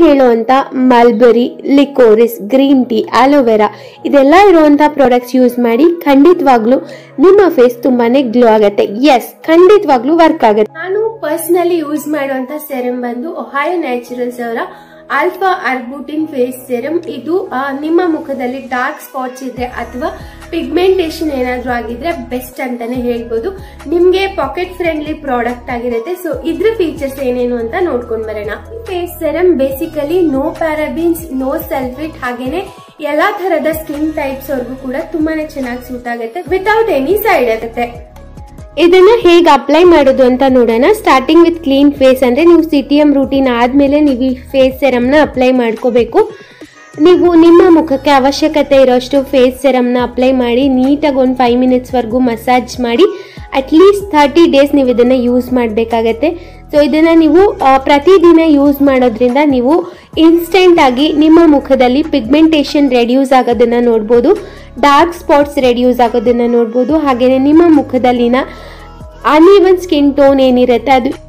ಹೇಳುವಂತ mulberry licorice green tea aloe vera ಇದೆಲ್ಲ ಇರುವಂತ ಪ್ರಾಡಕ್ಟ್ಸ್ ಯೂಸ್ ಮಾಡಿ ಖಂಡಿತವಾಗ್ಲೂ ನಿಮ್ಮ ಫೇಸ್ ತುಂಬಾನೇ ಗ್ಲೋ ಆಗುತ್ತೆ ಎಸ್ ಖಂಡಿತವಾಗ್ಲೂ ವರ್ಕ್ ಆಗುತ್ತೆ ನಾನು ಪರ್ಸನಲಿ ಯೂಸ್ ಮಾಡುವಂತ ಸೆರಮ್ ಬಂದು ಒಹಾಯೋ ನ್ಯಾಚುರಲ್ಸ್ ಅವರ ಆಲ್ಫಾ ಅರ್ಬುಟಿನ್ ಫೇಸ್ ಸೆರಮ್ ಇದು ಆ, ನಿಮ್ಮ ಮುಖದಲ್ಲಿ ಡಾರ್ಕ್ ಸ್ಪಾಟ್ಸ್ ಇದ್ರೆ ಅಥವಾ ಪಿಗ್ಮೆಂಟೇಶನ್ ಏನಾದ್ರೂ ಆಗಿದ್ರೆ ಬೆಸ್ಟ್ ಅಂತಾನೆ ಹೇಳ್ಬೋದು ನಿಮ್ಗೆ ಪಾಕೆಟ್ ಫ್ರೆಂಡ್ಲಿ ಪ್ರಾಡಕ್ಟ್ ಆಗಿರುತ್ತೆ ಸೊ ಇದ್ರ ಫೀಚರ್ಸ್ ಏನೇನು ಅಂತ ನೋಡ್ಕೊಂಡ್ ಬರೋಣ face serum basically no parabens no sulphate ಹಾಗೇನೆ ಎಲ್ಲಾ ತರದ ಸ್ಕಿನ್ ಟೈಪ್ಸ್ ಅವ್ರಿಗೂ ಕೂಡ ತುಂಬಾನೇ ಚೆನ್ನಾಗಿ ಸೂಟ್ ಆಗುತ್ತೆ ವಿತೌಟ್ ಎನಿ ಸೈಡ್ ಎಫೆಕ್ಟ್ ಇದನ್ನ ಹೇಗೆ ಅಪ್ಲೈ ಮಾಡೋದು ಅಂತ ನೋಡೋಣ ಸ್ಟಾರ್ಟಿಂಗ್ ವಿತ್ ಕ್ಲೀನ್ ಫೇಸ್ ಅಂದ್ರೆ ನೀವು ಸಿ ಟಿ ಎಮ್ ರೂಟೀನ್ ಆದ್ಮೇಲೆ ನೀವು ಈ ಫೇಸ್ ಸೆರಮ್ನ ಅಪ್ಲೈ ಮಾಡ್ಕೋಬೇಕು ನೀವು ನಿಮ್ಮ ಮುಖಕ್ಕೆ ಅವಶ್ಯಕತೆ ಇರೋಷ್ಟು ಫೇಸ್ ಸೆರಮ್ನ ಅಪ್ಲೈ ಮಾಡಿ ನೀಟಾಗಿ ಒಂದು ಫೈವ್ ಮಿನಿಟ್ಸ್ವರೆಗೂ ಮಸಾಜ್ ಮಾಡಿ ಅಟ್ಲೀಸ್ಟ್ ಥರ್ಟಿ ಡೇಸ್ ನೀವು ಇದನ್ನು ಯೂಸ್ ಮಾಡಬೇಕಾಗತ್ತೆ ಸೊ ಇದನ್ನು ನೀವು ಆ, ಪ್ರತಿದಿನ ಯೂಸ್ ಮಾಡೋದ್ರಿಂದ ನೀವು ಇನ್ಸ್ಟೆಂಟ್ ಆಗಿ ನಿಮ್ಮ ಮುಖದಲ್ಲಿ ಪಿಗ್ಮೆಂಟೇಷನ್ ರೆಡ್ಯೂಸ್ ಆಗೋದನ್ನು ನೋಡ್ಬೋದು ಡಾರ್ಕ್ ಸ್ಪಾಟ್ಸ್ ರೆಡ್ಯೂಸ್ ಆಗೋದನ್ನು ನೋಡ್ಬೋದು ಹಾಗೆಯೇ ನಿಮ್ಮ ಮುಖದಲ್ಲಿನ ಅನ್ಇವನ್ ಸ್ಕಿನ್ ಟೋನ್ ಏನಿರುತ್ತೆ ಅದು